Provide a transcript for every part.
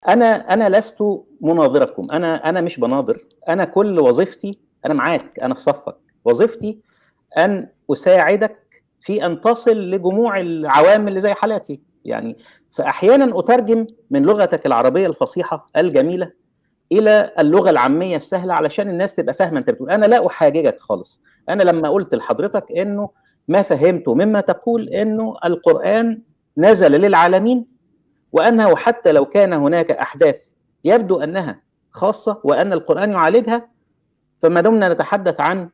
انا انا لست مناظركم انا انا مش بناظر انا كل وظيفتي انا معاك انا في صفك وظيفتي ان اساعدك في ان تصل لجموع العوام اللي زي حالاتي يعني فاحيانا اترجم من لغتك العربيه الفصيحه الجميله الى اللغه العاميه السهله علشان الناس تبقى فاهمه انت بتقول انا لا احاججك خالص انا لما قلت لحضرتك انه ما فهمته مما تقول انه القران نزل للعالمين وانه حتى لو كان هناك احداث يبدو انها خاصه وان القران يعالجها فما دمنا نتحدث عن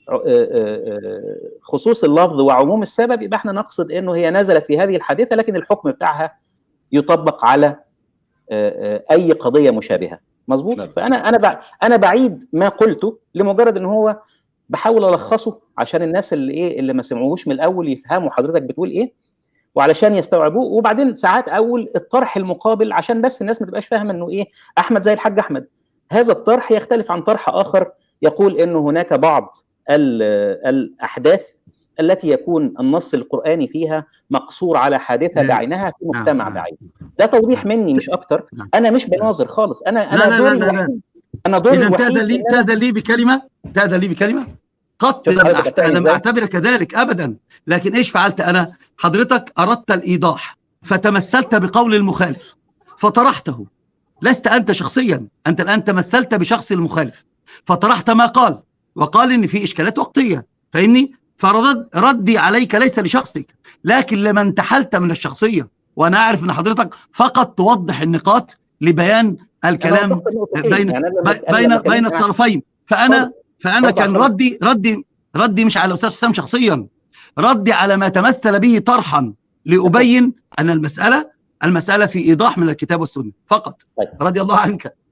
خصوص اللفظ وعموم السبب يبقى احنا نقصد انه هي نزلت في هذه الحادثه لكن الحكم بتاعها يطبق على اي قضيه مشابهه مظبوط نعم. فانا انا انا بعيد ما قلته لمجرد ان هو بحاول الخصه عشان الناس اللي ايه اللي ما سمعوهوش من الاول يفهموا حضرتك بتقول ايه وعلشان يستوعبوه وبعدين ساعات اقول الطرح المقابل عشان بس الناس ما تبقاش فاهمه انه ايه احمد زي الحاج احمد هذا الطرح يختلف عن طرح اخر يقول انه هناك بعض الاحداث التي يكون النص القراني فيها مقصور على حادثه نعم. بعينها في مجتمع نعم. بعيد ده توضيح مني مش اكتر نعم. انا مش بناظر خالص انا لا، انا لا، دوري لا، لا. الوحيد انا دوري اذا الوحيد تأذن لي إن أنا- تأذن لي بكلمه تأذن لي بكلمه قط شوف لم حضرتك أعت- بتعمل لم إزاي؟ اعتبر كذلك ابدا لكن ايش فعلت انا حضرتك اردت الايضاح فتمثلت بقول المخالف فطرحته لست انت شخصيا انت الان تمثلت بشخص المخالف فطرحت ما قال وقال ان في اشكالات وقتيه فاهمني فرد ردي عليك ليس لشخصك لكن لما انتحلت من الشخصيه وانا اعرف ان حضرتك فقط توضح النقاط لبيان أنا الكلام وضحت النقطتين. بين يعني أنا لما- بي- أنا بين لما بين اتكلمت عن- الطرفين فانا اتفضل. فانا اتفضل كان حضرتك. ردي ردي ردي مش على الاستاذ حسام شخصيا ردي على ما تمثل به طرحا لابين ان المساله المساله في ايضاح من الكتاب والسنه فقط طيب. رضي الله عنك